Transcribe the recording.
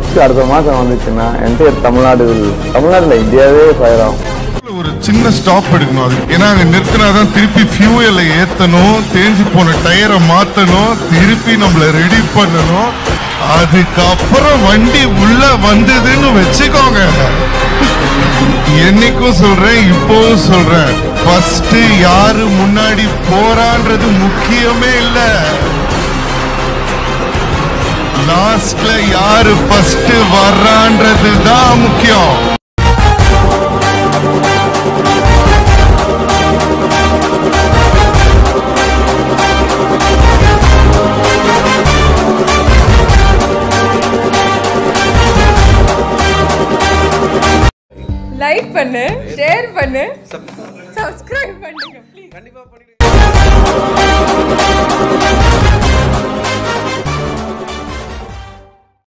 next அடுத்த மாதம் வந்துச்சுன்னா என்டையர் தமிழ்நாடு தமிழ்நாட்டில் இந்தியாவே ஃபயர் ஆகும் ஒரு சின்ன ஸ்டாப் எடுக்கணும் அது ஏன்னா அங்க நிறுத்தினாதான் திருப்பி ஃபியூயலை ஏத்தணும் தேஞ்சு போன டயரை மாத்தணும் திருப்பி நம்மள ரெடி பண்ணணும் அதுக்கப்புறம் வண்டி உள்ள வந்ததுன்னு வச்சுக்கோங்க என்னைக்கும் சொல்றேன் இப்பவும் சொல்றேன் ஃபர்ஸ்ட் யாரு முன்னாடி போறான்றது முக்கியமே இல்ல லாஸ்ட்ல யாரு ஃபர்ஸ்ட் வர்றான்றது தான் முக்கியம் லைக் பண்ணு ஷேர் பண்ணு சப்ஸ்கிரைப் பண்ணுங்க ப்ளீஸ் கண்டிப்பா பண்ணிடுங்க